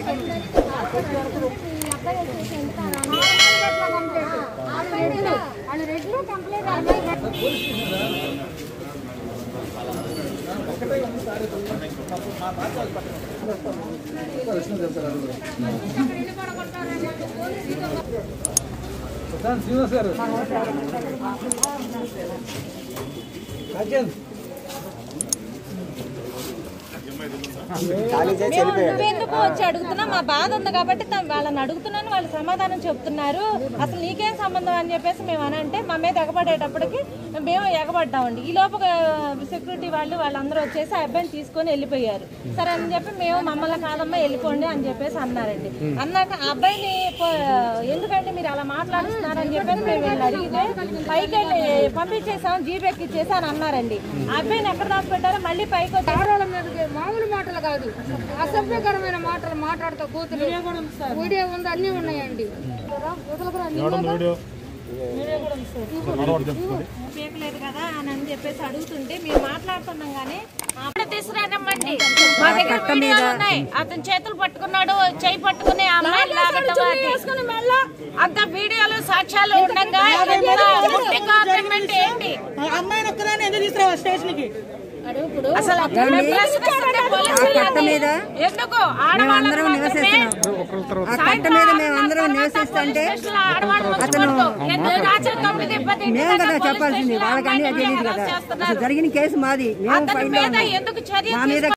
వాళ్ళు రెడ్లు కంప్లీట్ అబ్బాయి శ్రీనివాస్ గారు రాజన్ మేము నువ్వెందుకు వచ్చి అడుగుతున్నా మా బాధ ఉంది కాబట్టి త- వాళ్ళని అడుగుతున్నాను వాళ్ళు సమాధానం చెప్తున్నారు అసలు నీకేం సంబంధం అని చెప్పేసి మేము అని అంటే మా మీద ఎగబడేటప్పటికి మేము ఎగబడ్డామండి ఈ లోపు సెక్యూరిటీ వాళ్ళు వాళ్ళందరూ వచ్చేసి ఆ అబ్బాయిని తీసుకొని వెళ్ళిపోయారు సరే అని చెప్పి మేము మమ్మల్ని కాదమ్మా వెళ్ళిపోండి అని చెప్పేసి అన్నారండి అన్నాక ఆ అబ్బాయిని పో- ఎందుకంటే మీరు అలా మాట్లాడుతున్నారు అని చెప్పేసి మేము వెళ్ళి అడిగితే పైకి వెళ్ళి పంపించేసాం జీబెక్కి ఇచ్చేసి అని అన్నారండి ఆ అబ్బాయిని ఎక్కడ దాచిపెట్టారో మళ్ళీ పైకి వచ్చి ఆడవాళ్ళ మీదకి మామూలు మాటలు కాదు అసభ్యకరమైన మాటలు మాట్లాడుతూ కూతురు వీడియో ఉంది అన్నీ ఉన్నాయండి పీకలేదు కదా అని అని చెప్పేసి అడుగుతుంటే మీరు మాట్లాడుతున్నాం కానీ అప్పుడు తీసుకురానమ్మండి మా దగ్గర వీడియోలు ఉన్నాయి అతని చేతులు పట్టుకున్నాడు చేయి పట్టుకుని ఆ అమ్మాయిని లాగటం అది. అంత వీడియోలు సాక్ష్యాలు ఉండగా ఇంత పుట్టి గవర్నమెంట్ ఏంటి అమ్మాయిని ఒక్కదాన్ని ఎందుకు తీసుకురావాలి స్టేషన్ కి అసలు అతన్ని ప్రశ్నిస్తుంటే పోలీసులు ఎందుకు ఆడవాళ్ళని మాత్రమే ఆ కట్ట మీద మేమందరం నివసిస్తుంటే అతను రాత్రి తొమ్మిది పది మేము కదా చెప్పాల్సింది వాళ్ళకి అన్ని తెలియదు కదా అసలు జరిగిన కేసు మాది మేము అతని ఫైల్లో మీద ఉన్నాం ఎందుకు చర్య మా మీద